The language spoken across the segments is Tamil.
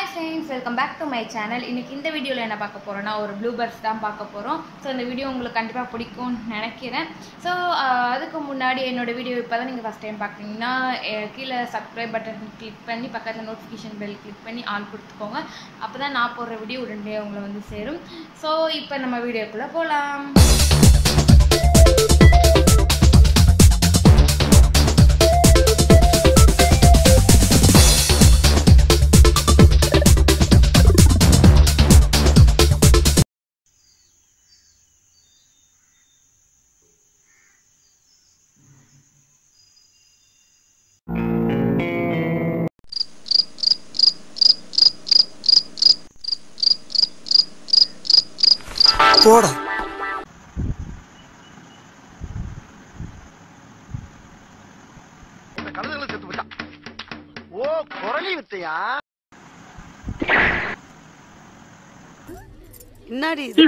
Friends welcome back to my channel இன்னைக்கு இந்த வீடியோவில் என்ன பார்க்க போகிறோன்னா ஒரு ப்ளூ பர்ட்ஸ் தான் பார்க்க போகிறோம் ஸோ இந்த வீடியோ உங்களுக்கு கண்டிப்பாக பிடிக்கும்னு நினைக்கிறேன் ஸோ அதுக்கு முன்னாடி என்னோட வீடியோ இப்போ தான் நீங்கள் ஃபஸ்ட் டைம் பார்க்குறீங்கன்னா அஹ், கீழே சப்ஸ்கிரைப் பட்டன் கிளிக் பண்ணி பக்கத்தில் நோட்டிஃபிகேஷன் பெல் கிளிக் பண்ணி ஆல் கொடுத்துக்கோங்க அப்போ தான் நான் போடுற வீடியோ உடனே உங்களை வந்து சேரும் ஸோ இப்போ நம்ம வீடியோக்குள்ளே போகலாம் போடா இந்த கழுதுகளை செத்து போச்சான் ஓ குரலி வித்தையா என்னடி இது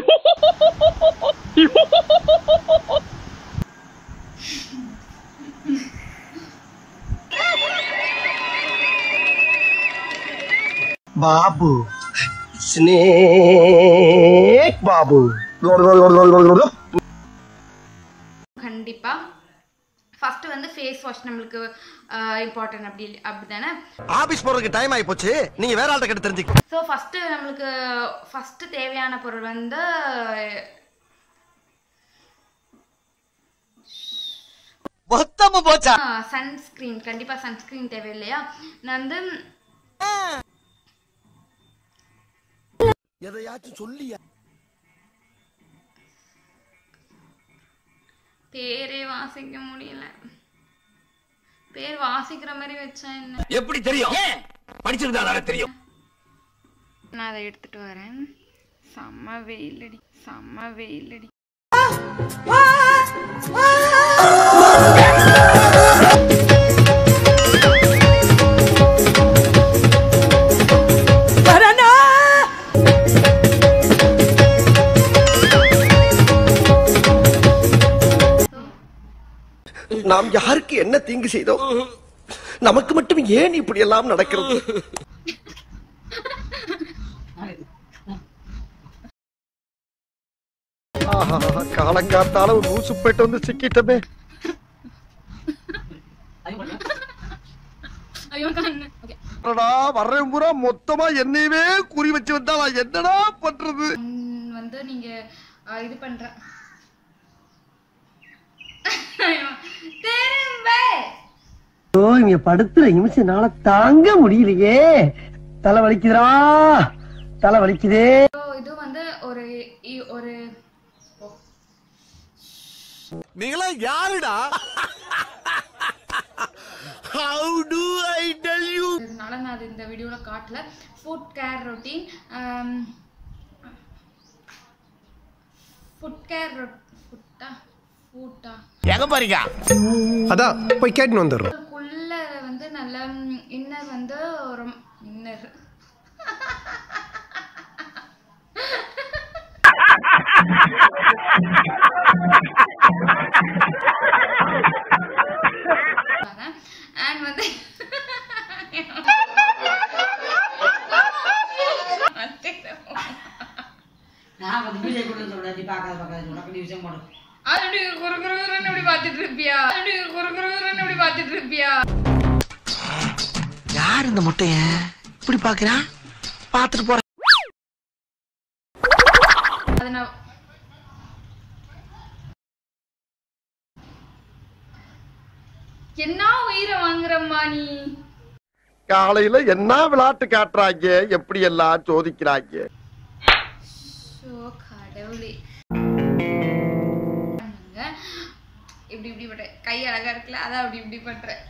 பாபு ஸ்னேக் பாபு கண்டிப்பாக ஃபஸ்ட்டு வந்து ஃபேஸ் வாஷ் நம்மளுக்கு இம்பார்ட்டன்ட் அப்படி அப்படி தானே ஆபீஸ் போறதுக்கு டைம் ஆகி போச்சு நீங்க வேற ஆள்கிட்ட கிட்ட தெரிஞ்சுக்க ஸோ ஃபஸ்ட்டு நம்மளுக்கு ஃபஸ்ட்டு தேவையான பொருள் வந்து மொத்தமா போச்சா சன்ஸ்க்ரீன் கண்டிப்பாக சன்ஸ்க்ரீன் தேவை இல்லையா நான் வந்து எதையாச்சும் சொல்லியா பேரே வாசிக்க முடியல பேர் வாசிக்கிற மாதிரி வச்சா என்ன எப்படி தெரியும் படிச்சிருந்தா தானே தெரியும் நான் அதை எடுத்துட்டு வரேன் செம்ம வெயிலடி செம்ம வெயிலடி நாம் யாருக்கு என்ன தீங்கு செய்தோம் நமக்கு மட்டும் ஏன் இப்படி எல்லாம் நடக்கிறது ஆஹா, காலங்காத்தால ஒரு ஊசு போயிட்டு வந்து சிக்கிட்டமே ஐயோ கண்ணு ஓகே அடடா, வர்றவன் பூரா மொத்தமா என்னையவே குறி வச்சு வந்தா நான் என்னடா பண்றது வந்து நீங்க அஹ், இது பண்ற திரும்ப ஓ இங்க படுத்துற நிமிஷம்னால தாங்க முடியலையே தலை வலிக்குதுடா தலை வலிக்குதே So, இது வந்து ஒரு இ- ஒரு ஓ, நீங்களா யாருடா how do I tell you இதனால நான் அது இந்த வீடியோல காட்டல foot care routine foot care ஃபுட்டா ஃபுட்டா எங்க பாருங்க அதான் போய் கேட்டுன்னு வந்துடுறோம் குள்ள வந்து நல்ல இன்னர் வந்து ரொம்ப இன்னர் அண்ட் வந்து நான் வந்து வீடியோ கூட சொல்றேன் நீ பார்க்காத பார்க்காத உனக்கு நீ விஷயம் போடு அப்படி குறு குறு குறுன்னு இப்படி பார்த்துட்டு இருப்பியா அப்படி குறு குறு குறுன்னு இப்படி பார்த்துட்டு இருப்பியா யார் இந்த முட்டைய இப்படி பாக்குறான் பாத்துட்டு போற அது நான் என்ன உயிரை வாங்குறம்மா நீ காலையில என்ன விளையாட்டு காட்டுறாங்க எப்படி எல்லாம் சோதிக்கிறாங்க ஷோ கடவுளே பண்ணுங்க. இப்படி இப்படி பண்ற கை அழகா இருக்குல்ல அதான் அப்படி இப்படி பண்றேன்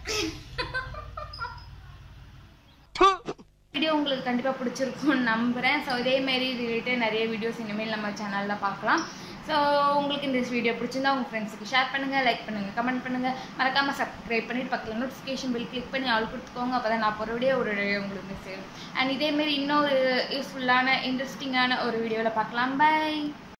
வீடியோ உங்களுக்கு கண்டிப்பாக பிடிச்சிருக்கும்னு நம்புகிறேன் ஸோ இதே மாதிரி ரிலேட்டட் நிறைய வீடியோஸ் இனிமேல் நம்ம சேனலில் பார்க்கலாம் ஸோ உங்களுக்கு இந்த வீடியோ பிடிச்சிருந்தா உங்கள் ஃப்ரெண்ட்ஸுக்கு ஷேர் பண்ணுங்கள் லைக் பண்ணுங்கள் கமெண்ட் பண்ணுங்கள் மறக்காமல் சப்ஸ்கிரைப் பண்ணிட்டு பக்கத்தில் நோட்டிஃபிகேஷன் பில் கிளிக் பண்ணி ஆள் கொடுத்துக்கோங்க அப்போ தான் நான் போகிற வீடியோ ஒரு உங்களுக்கு சேரும் அண்ட் இதேமாரி இன்னொரு யூஸ்ஃபுல்லான இன்ட்ரெஸ்டிங்கான ஒரு வீடியோவில் பார்க்கலாம் பை